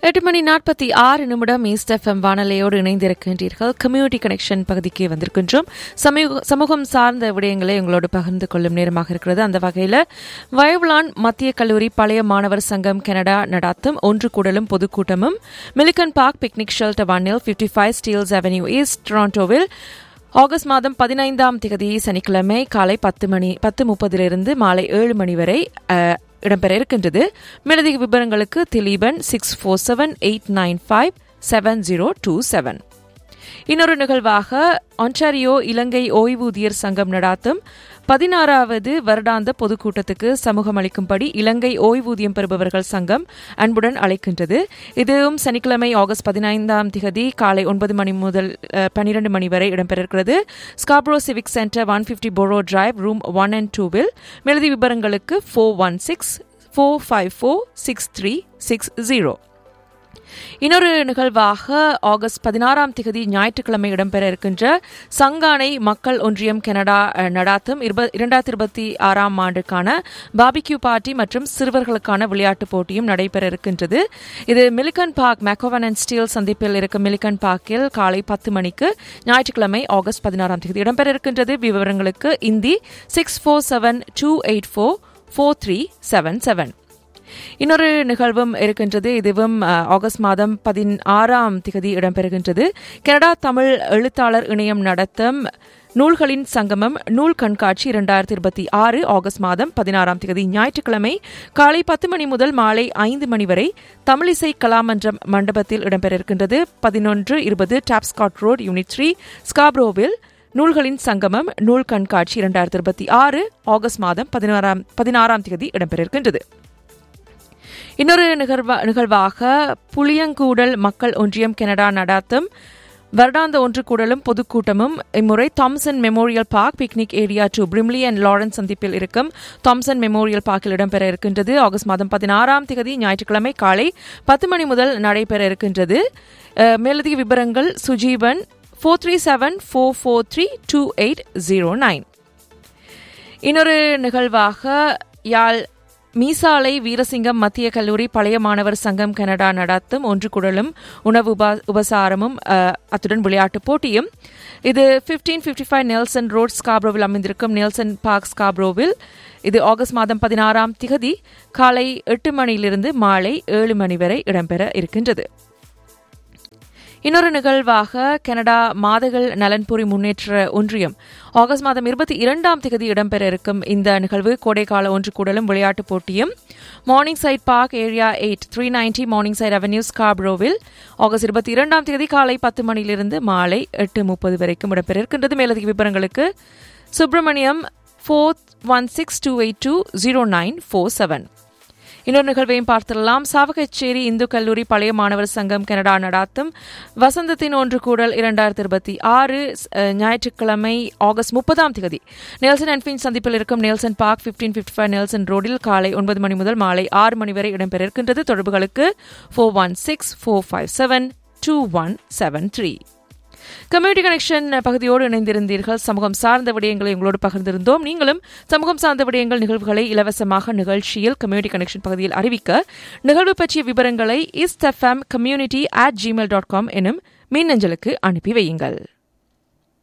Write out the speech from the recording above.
எட்டு மணி நாற்பத்தி ஆறு நிமிடம் ஈஸ்ட் எஃப்எம் வானொலியோடு இணைந்திருக்கின்றீர்கள் கம்யூனிட்டி கனெக்ஷன் பகுதிக்கு வந்திருக்கின்றோம் சமூக சமூகம் சார்ந்த விடயங்களை உங்களோடு பகிர்ந்து கொள்ளும் நேரமாக இருக்கிறது அந்த வகையில் வயவுலான் மத்திய கல்லூரி பழைய மாணவர் சங்கம் கனடா நடாத்தும் ஒன்று கூடலும் பொதுக்கூட்டமும் மிலிகன் பார்க் பிக்னிக் ஷெல்டர் ஒன்னில் fifty five Steeles Avenue East டொரண்டோவில் ஆகஸ்ட் மாதம் பதினைந்தாம் தேதி சனிக்கிழமை காலை பத்து மணி பத்து முப்பதிலிருந்து மாலை ஏழு மணி வரை அஹ், இடம்பெற இருக்கின்றது மேலதிக விவரங்களுக்கு Dileepan six four seven eight nine five seven zero two seven இன்னொரு நிகழ்வாக ஒன்டாரியோ இலங்கை ஓய்வூதியர் சங்கம் நடாத்தும் பதினாறாவது வருடாந்த பொதுக்கூட்டத்துக்கு சமூகம் அளிக்கும்படி இலங்கை ஓய்வூதியம் பெறுபவர்கள் சங்கம் அன்புடன் அழைக்கின்றது இதுவும் சனிக்கிழமை ஆகஸ்ட் பதினைந்தாம் திகதி காலை ஒன்பது மணி முதல் பன்னிரண்டு மணி வரை இடம்பெற இருக்கிறது Scarborough Civic Centre one fifty Borough Drive room one and டூவில் மேலதி விவரங்களுக்கு four one six four five four six three six zero இன்னொரு நிகழ்வாக ஆகஸ்ட் பதினாறாம் திகதி ஞாயிற்றுக்கிழமை இடம்பெற இருக்கின்ற சங்கானை மக்கள் ஒன்றியம் கனடா அஹ், நடாத்தும் இருப- இரண்டாயிரத்தி இருபத்தி ஆறாம் ஆண்டுக்கான பாபிக்யூ பார்ட்டி மற்றும் சிறுவர்களுக்கான விளையாட்டுப் போட்டியும் நடைபெற இருக்கின்றது இது Milliken Park McCowan and Steele சந்திப்பில் இருக்கும் மிலிகன் பார்க்கில் காலை பத்து மணிக்கு ஞாயிற்றுக்கிழமை ஆகஸ்ட் பதினாறாம் தேதி இடம்பெற இருக்கின்றது விவரங்களுக்கு இந்தி six four seven two eight four four three seven seven இன்னொரு நிகழ்வும் இருக்கின்றது இதுவும் அஹ், ஆகஸ்ட் மாதம் பதினாறாம் திகதி இடம்பெறுகின்றது கனடா தமிழ் எழுத்தாளர் இணையம் நடத்தும் நூல்களின் சங்கமம் நூல் கண்காட்சி இரண்டாயிரத்தி இருபத்தி ஆறு ஆகஸ்ட் மாதம் பதினாறாம் தேதி ஞாயிற்றுக்கிழமை காலை பத்து மணி முதல் மாலை ஐந்து மணி வரை தமிழிசை கலாமன்றம் மண்டபத்தில் இடம்பெற இருக்கின்றது பதினொன்று இருபது டாப்ஸ்காட் ரோட் யூனிட் த்ரீ ஸ்காப்ரோவில் நூல்களின் சங்கமம் நூல் கண்காட்சி இரண்டாயிரத்தி இருபத்தி ஆறு ஆகஸ்ட் மாதம் பதினாறாம் பதினாறாம் தேதி இடம்பெற இருக்கின்றது இன்னொரு நிகழ்வா நிகழ்வாக புளியங்கூடல் மக்கள் ஒன்றியம் கனடா நடாத்தும் வருடாந்த ஒன்று கூடலும் பொதுக்கூட்டமும் இம்முறை Thomson Memorial Park picnic area two Brimley and Lawrence சந்திப்பில் இருக்கும் தாம்சன் மெமோரியல் பார்க்கில் இடம்பெற இருக்கின்றது ஆகஸ்ட் மாதம் பதினாறாம் தேதி ஞாயிற்றுக்கிழமை காலை பத்து மணி முதல் நடைபெற இருக்கின்றது அஹ், மேலதிக விவரங்கள் Sujeevan four three seven four four three two eight zero nine இன்னொரு நிகழ்வாக யாழ் மீசாலை வீரசிங்கம் மத்திய கல்லூரி பழைய மாணவர் சங்கம் கனடா நடத்தும் ஒன்று குடலும் உணவு உபா- உபசாரமும் அஹ், அத்துடன் விளையாட்டுப் போட்டியும் இது fifteen fifty five Nelson Road ஸ்காப்ரோவில் அமைந்திருக்கும் நெல்சன் பார்க் ஸ்காப்ரோவில் இது ஆகஸ்ட் மாதம் பதினாறாம் திகதி காலை எட்டு மணியிலிருந்து மாலை ஏழு மணி வரை இடம்பெற இருக்கின்றது இன்னொரு நிகழ்வாக கனடா மாதகள் நலன்புரி முன்னேற்ற ஒன்றியம் ஆகஸ்ட் மாதம் இருபத்தி இரண்டாம் தேதி இடம்பெற இருக்கும் இந்த நிகழ்வு கோடைக்கால ஒன்று கூடலும் விளையாட்டுப் போட்டியும் Morningside Park area eight three ninety Morningside Avenue ஸ்காப்ரோவில் ஆகஸ்ட் இருபத்தி இரண்டாம் தேதி காலை பத்து மணியிலிருந்து மாலை எட்டு முப்பது வரைக்கும் இடம்பெற இருக்கின்றது மேலதிக விவரங்களுக்கு Subramaniam four one six two eight two zero nine four seven இன்னொரு நிகழ்வையும் பார்த்திடலாம் சாவகச்சேரி இந்து கல்லூரி பழைய மாணவர் சங்கம் கனடா நடாத்தும் வசந்தத்தின் ஒன்று கூடல் இரண்டாயிரத்தி இருபத்தி ஆறு அஹ், ஞாயிற்றுக்கிழமை ஆகஸ்ட் முப்பதாம் தேதி நெல்சன் அண்ட் ஃபின் சந்திப்பில் இருக்கும் Nelson Park fifteen fifty five Nelson ரோடில் காலை ஒன்பது மணி முதல் மாலை ஆறு மணி வரை இடம்பெற இருக்கின்றது தொடர்புகளுக்கு four one six four five seven two one seven three community connection பகுதியோடு இணைந்திருந்தீர்கள் சமூகம் சார்ந்த விடயங்களை உங்களோடு பகிர்ந்திருந்தோம் நீங்களும் சமூகம் சார்ந்த விடயங்கள் நிகழ்வுகளை இலவசமாக நிகழ்ச்சியில் கம்யூனிட்டி கனெக்ஷன் பகுதியில் அறிவிக்க நிகழ்வு பற்றிய விவரங்களை east FM community at Gmail dot com எனும் மின்னஞ்சலுக்கு அனுப்பி வையுங்கள்